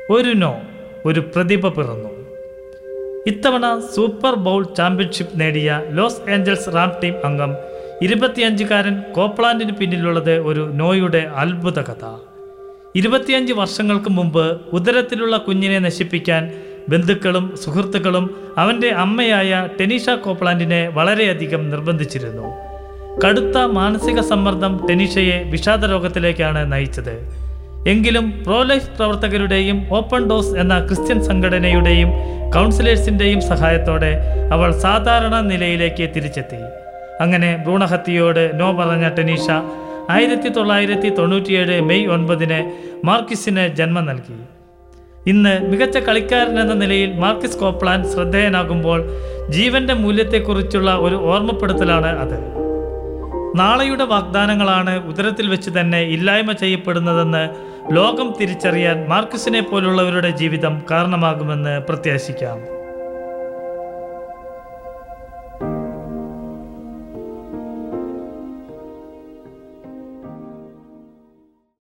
ഒരു നോ ഒരു പ്രതിഭ പിറന്നു ഇത്തവണ സൂപ്പർ ബൗൾ ചാമ്പ്യൻഷിപ്പ് നേടിയ ലോസ് ഏഞ്ചൽസ് റാം ടീം അംഗം ഇരുപത്തിയഞ്ചുകാരൻ കോപ്ലാൻഡിന് പിന്നിലുള്ളത് ഒരു നോയുടെ അത്ഭുത കഥ ഇരുപത്തിയഞ്ച് വർഷങ്ങൾക്ക് മുമ്പ് ഉദരത്തിലുള്ള കുഞ്ഞിനെ നശിപ്പിക്കാൻ ബന്ധുക്കളും സുഹൃത്തുക്കളും അവൻ്റെ അമ്മയായ ടെനീഷ കോപ്ലാൻഡിനെ വളരെയധികം നിർബന്ധിച്ചിരുന്നു കടുത്ത മാനസിക സമ്മർദ്ദം ടെനീഷയെ വിഷാദരോഗത്തിലേക്കാണ് നയിച്ചത് എങ്കിലും പ്രോലൈഫ് പ്രവർത്തകരുടെയും ഓപ്പൺ ഡോസ് എന്ന ക്രിസ്ത്യൻ സംഘടനയുടെയും കൗൺസിലേഴ്സിൻ്റെയും സഹായത്തോടെ അവൾ സാധാരണ നിലയിലേക്ക് തിരിച്ചെത്തി അങ്ങനെ ഭ്രൂണഹത്യയോട് നോ പറഞ്ഞ ടെനീഷ ആയിരത്തി തൊള്ളായിരത്തി തൊണ്ണൂറ്റിയേഴ് മെയ് ഒൻപതിന് മാർക്കിസിന് ജന്മം നൽകി ഇന്ന് മികച്ച കളിക്കാരൻ എന്ന നിലയിൽ മാർക്കിസ് കോപ്ലാൻ ശ്രദ്ധേയനാകുമ്പോൾ ജീവന്റെ മൂല്യത്തെക്കുറിച്ചുള്ള ഒരു ഓർമ്മപ്പെടുത്തലാണ് അത് നാളെയുടെ വാഗ്ദാനങ്ങളാണ് ഉദരത്തിൽ വെച്ച് തന്നെ ഇല്ലായ്മ ചെയ്യപ്പെടുന്നതെന്ന് ലോകം തിരിച്ചറിയാൻ മാർക്കിസിനെ പോലുള്ളവരുടെ ജീവിതം കാരണമാകുമെന്ന് പ്രത്യാശിക്കാം